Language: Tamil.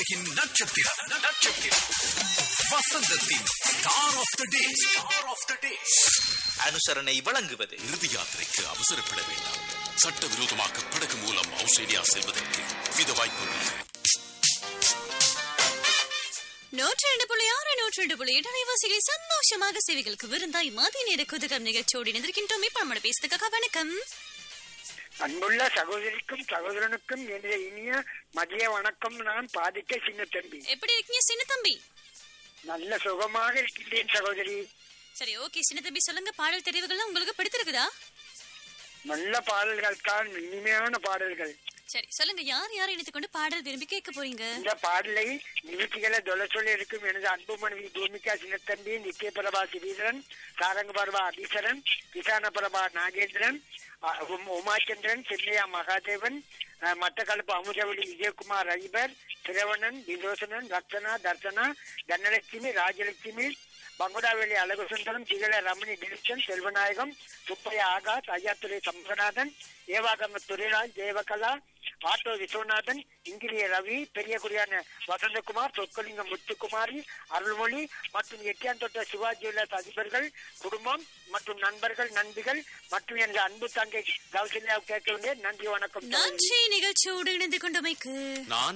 உலகின் நட்சத்திரம் நட்சத்திரம் வசந்தத்தின் star of the day star of the day அனுசரணை வழங்குவது இறுதி யாத்திரைக்கு அவசரப்பட வேண்டாம் சட்டவிரோதமாக படகு மூலம் ஆஸ்திரேலியா செல்வதற்கு வித வாய்ப்புள்ளது நூற்றி ரெண்டு புள்ளி ஆறு நூற்றி ரெண்டு புள்ளி எட்டு அலைவாசிகளை சந்தோஷமாக சேவைகளுக்கு விருந்தாய் மதிய நேர குதுகம் நிகழ்ச்சியோடு இணைந்திருக்கின்றோம் இப்ப நம்மளோட பேசுறதுக்காக வணக்கம் அன்புள்ள சகோதரிக்கும் சகோதரனுக்கும் என்னுடைய இனிய மதிய வணக்கம் நான் பாதிக்க சின்ன தம்பி எப்படி இருக்கீங்க சின்ன தம்பி நல்ல சுகமாக இருக்கின்றேன் சகோதரி சரி ஓகே சின்ன தம்பி சொல்லுங்க பாடல் தெரிவுகள்லாம் உங்களுக்கு பிடித்திருக்குதா நல்ல பாடல்கள் தான் இனிமையான பாடல்கள் சரி சொல்லுங்க யார் யார் இணைத்துக் கொண்டு பாடல் விரும்பி கேட்க போறீங்க இந்த பாடலை நிகழ்ச்சிகளை தொலை சொல்ல இருக்கும் எனது அன்பு மனைவி பூமிகா சின்னத்தம்பி நித்திய பிரபா சிவீதரன் சாரங்க பிரபா அபீசரன் கிசான பிரபா நாகேந்திரன் அ, உம்- உமாச்சந்திரன் சென்னையா மகாதேவன் அ, மட்டக்களப்பு அமுதவழி விஜயகுமார் அதிபர் சிரவணன் விலோசனன் ரத்னா தர்சனா தனலட்சுமி ராஜலட்சுமி பங்குடாவெளி அழகுசுந்தரம் திகழ ரமணி டிவிஷன் செல்வநாயகம் சுப்பையா ஆகாஷ் ஐயாத்துறை சம்பகநாதன் ஏவாகம துரைராஜ் தேவகலா ஆட்டோ விஸ்வநாதன் இங்கிரிய ரவி பெரியகுடியான வசந்தகுமார் சொற்கலிங்கம் முத்துக்குமாரி அருள்மொழி மற்றும் எட்டியாந்தோட்ட சிவாஜி உல்லாஸ் அதிபர்கள் குடும்பம் மற்றும் நண்பர்கள் நண்பிகள் மற்றும் எனது அன்பு தங்கை கௌசல்யா கேட்க வேண்டிய நன்றி வணக்கம் நன்றி நிகழ்ச்சியோடு இணைந்து கொண்டமைக்கு நான்